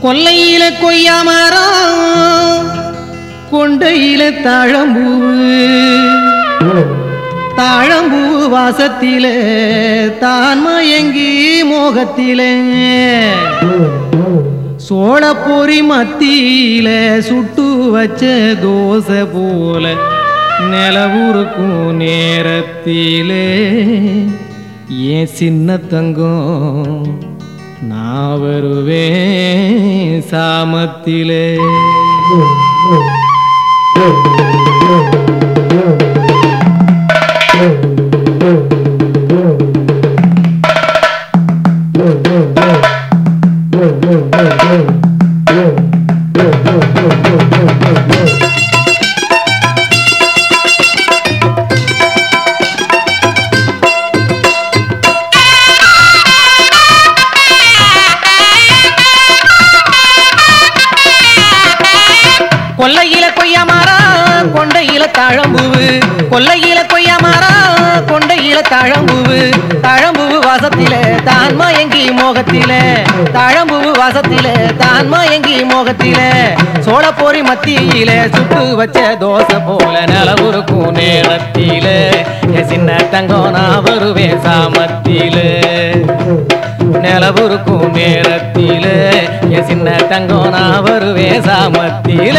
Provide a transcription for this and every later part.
கொல்லையில கொய்யாமரம் கொண்டையில தாழம்பூ தாழம்பூ வாசத்தில தான் மயங்கி மோகத்திலே சோளப்பொறி மத்தியில சுட்டு வச்ச தோசை போல நிலவுருக்கும் நேரத்திலே ஏன் சின்ன தங்கம் நான் வருவேன் சாமத்திலே கொல்லையில கொய்யாமாரா கொண்டையில தாழம்பூவு கொல்லையில கொய்யாமாரா கொண்டையில தாழம்பூவு தாழம்பூவு வாசத்தில தான் மயங்கி மோகத்தில தாழம்பூவு வாசத்தில தான் மயங்கி மோகத்தில சோளப்பொறி மத்தியில சுட்டு வச்ச தோசை போல நிலவுருக்கும் நேரத்தில என் சின்ன தங்கம் நான் வருவேன் சாமத்தில நிலவுருக்கும் நேரத்தில என் சின்ன தங்கம் நான் வருவேன் சாமத்தில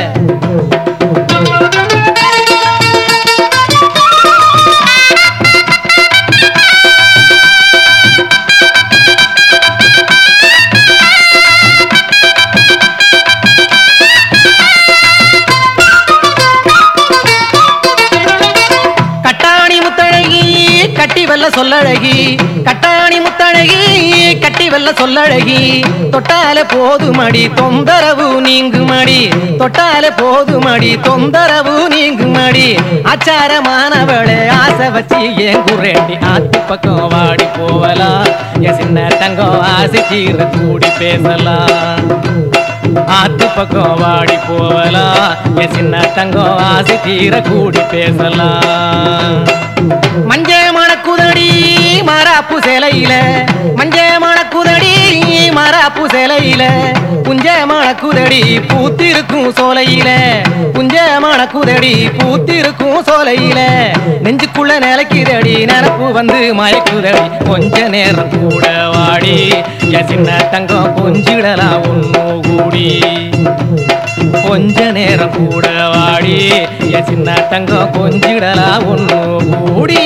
கட்டாணி முத்தழகி கட்டி வெல்ல சொல்லழகி கட்டாணி முத்தழகி கட்டி வெல்ல சொல்லழகி தொட்டால போதுமடி தொந்தரவு நீங்குமடி தொட்டால போதுமடி தொந்தரவு நீங்குமடி ஆச்சாரமானவளே ஆசை வச்சு ஏன் குரேண்டி ஆத்து பக்கம் வாடி போவலாம் என் சின்ன தங்கம் ஆசை தீர கூடி பேசலாம் ஆத்து பக்கம் வாடி போவலாம் என் சின்ன தங்கம் ஆசை தீர கூடி பேசலாம் மஞ்ச மணக்குதடி மாறாப்பு சேலையில மஞ்ச மணக்குதடி மாறாப்பு சேலையில புஞ்ச மணக்குதடி பூத்திருக்கும் சோலையில புஞ்ச மணக்குதடி பூத்திருக்கும் சோலையில நெஞ்சுக்குள்ள நிலைக்குதடி நினப்பு வந்து மயக்குதடி கொஞ்ச நேரம் கூட வாடி என் சின்ன தங்கம் கொஞ்சிடலாம் ஒன்னு கூடி கொஞ்ச நேரம் கூட வாடி என் சின்ன தங்கம் கொஞ்சிடலாம் ஒன்னு கூடி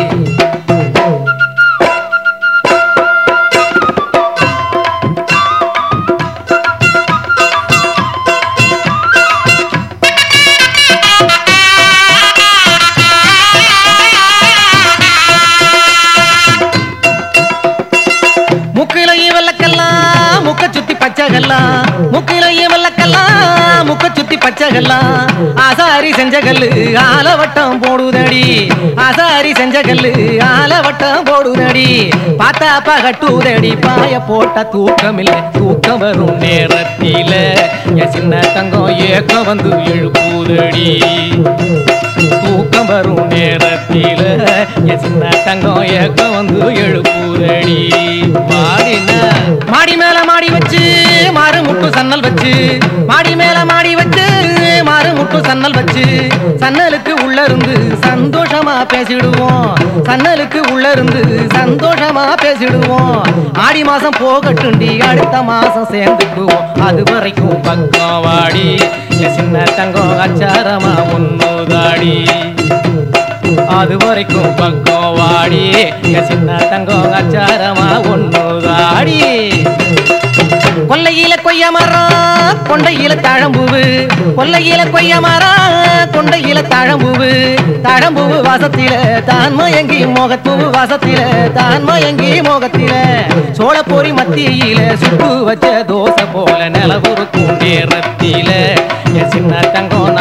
முக்கிலையும் வெள்ளக்கெல்லாம் முக்க சுத்தி பச்சைகல்லாம் முக்கிலையும் வெள்ளக்கெல்லாம் முக்க சுத்தி பச்சைகல்லாம் ஆசாரி செஞ்ச கல்லு ஆலவட்டம் போடுதடி ஆசாரி செஞ்ச கல்லு ஆலவட்டம் போடுதடி பார்த்தா பகட்டுதடி பாய போட்ட தூக்கமில்லை தூக்கம் வரும் நேரத்தில என் சின்ன தங்கம் ஏக்கம் வந்து எழுப்புதடி தூக்கம் வரும் நேரத்தில என் சின்ன தங்கம் ஏக்கம் வந்து எழுப்புதடி மாடின மாடி மேல மாடி வச்சு மாறு முட்டு சன்னல் வச்சு மாடி மேல மாடி வச்சு மாறு முட்டு சன்னல் வச்சு சன்னலுக்கு உள்ள இருந்து சந்தோஷமா பேசிடுவோம் சன்னலுக்கு உள்ள இருந்து சந்தோஷமா பேசிடுவோம் ஆடி மாசம் போகட்டுண்டி அடுத்த மாசம் சேர்ந்துக்குவோம் அது வரைக்கும் பக்கம் வாடி என் சின்ன தங்கம் அச்சாரமா ஒன்னுதாடி அது வரைக்கும் பக்கம் வாடி என் சின்ன தங்கம் அச்சாரமா ஒன்னுதாடி கொல்லையில கொய்யா மரம் கொண்டையில தாழம்பூவு கொல்லையில கொய்யா மரம் கொண்டையில தாழம்பூவு தாழம்பூவு வாசத்தில தான் மயங்கி மோகத்தூவு வாசத்தில தான் மயங்கி மோகத்தில சோளப்பொறி மத்தியில சுட்டு வச்ச தோசை போல நிலவுருக்கும் நேரத்தில என் சின்ன தங்கம்